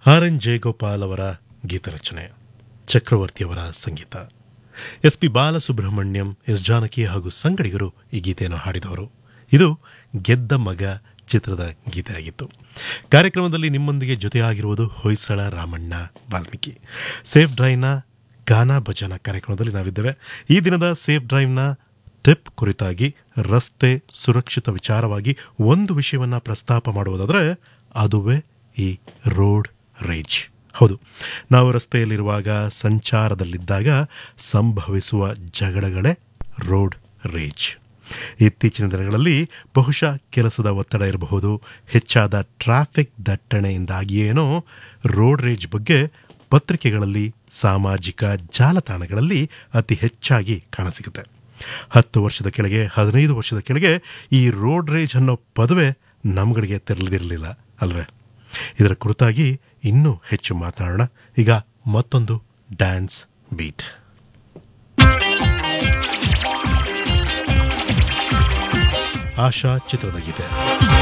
R N Jayagopal ಅವರ ಗೀತರಚನೆ ಚಕ್ರವರ್ತಿಯವರ ಸಂಗೀತ S P Balasubrahmanyam S Janaki ಹಾಗೂ ಸಂಗಡಿಗರು ಈ ಗೀತೆಯನ್ನು ಹಾಡಿದವರು ಇದು ಗೆದ್ದ ಮಗ ಚಿತ್ರದ ಗೀತೆಯಾಗಿತ್ತು ಕಾರ್ಯಕ್ರಮದಲ್ಲಿ ನಿಮ್ಮೊಂದಿಗೆ ಜೊತೆಯಾಗಿರುವುದು ಹೊಯ್ಸಳ ರಾಮಣ್ಣ ವಾಲ್ಮೀಕಿ ಸೇಫ್ ಡ್ರೈವ್ನ ಗಾನಾ ಭಜನ ಕಾರ್ಯಕ್ರಮದಲ್ಲಿ ನಾವಿದ್ದೇವೆ ಈ ದಿನದ ಸೇಫ್ ಡ್ರೈವ್ನ ಟಿಪ್ ಕುರಿತಾಗಿ ರಸ್ತೆ ಸುರಕ್ಷಿತ ವಿಚಾರವಾಗಿ ಒಂದು ವಿಷಯವನ್ನ ಪ್ರಸ್ತಾಪ ಮಾಡುವುದಾದರೆ ಅದುವೇ ಈ ರೋಡ್ ರೇಜ್ ಹೌದು ನಾವು ರಸ್ತೆಯಲ್ಲಿರುವಾಗ ಸಂಚಾರದಲ್ಲಿದ್ದಾಗ ಸಂಭವಿಸುವ ಜಗಳಗಳೇ ರೋಡ್ ರೇಜ್ ಇತ್ತೀಚಿನ ದಿನಗಳಲ್ಲಿ ಬಹುಶಃ ಕೆಲಸದ ಒತ್ತಡ ಇರಬಹುದು ಹೆಚ್ಚಾದ ಟ್ರಾಫಿಕ್ ದಟ್ಟಣೆಯಿಂದಾಗಿಯೇನೋ ರೋಡ್ ರೇಜ್ ಬಗ್ಗೆ ಪತ್ರಿಕೆಗಳಲ್ಲಿ ಸಾಮಾಜಿಕ ಜಾಲತಾಣಗಳಲ್ಲಿ ಅತಿ ಹೆಚ್ಚಾಗಿ ಕಾಣಸಿಗುತ್ತೆ ಹತ್ತು ವರ್ಷದ ಕೆಳಗೆ ಹದಿನೈದು ವರ್ಷದ ಕೆಳಗೆ ಈ ರೋಡ್ ರೇಜ್ ಅನ್ನೋ ಪದವೇ ನಮ್ಗಳಿಗೆ ತೆರಳಿದಿರಲಿಲ್ಲ ಅಲ್ವೇ ಇದರ ಕುರಿತಾಗಿ ಇನ್ನೂ ಹೆಚ್ಚು ಮಾತನಾಡೋಣ ಈಗ ಮತ್ತೊಂದು ಡ್ಯಾನ್ಸ್ ಬೀಟ್ ಆಶಾ ಚಿತ್ರದ ಗೀತೆ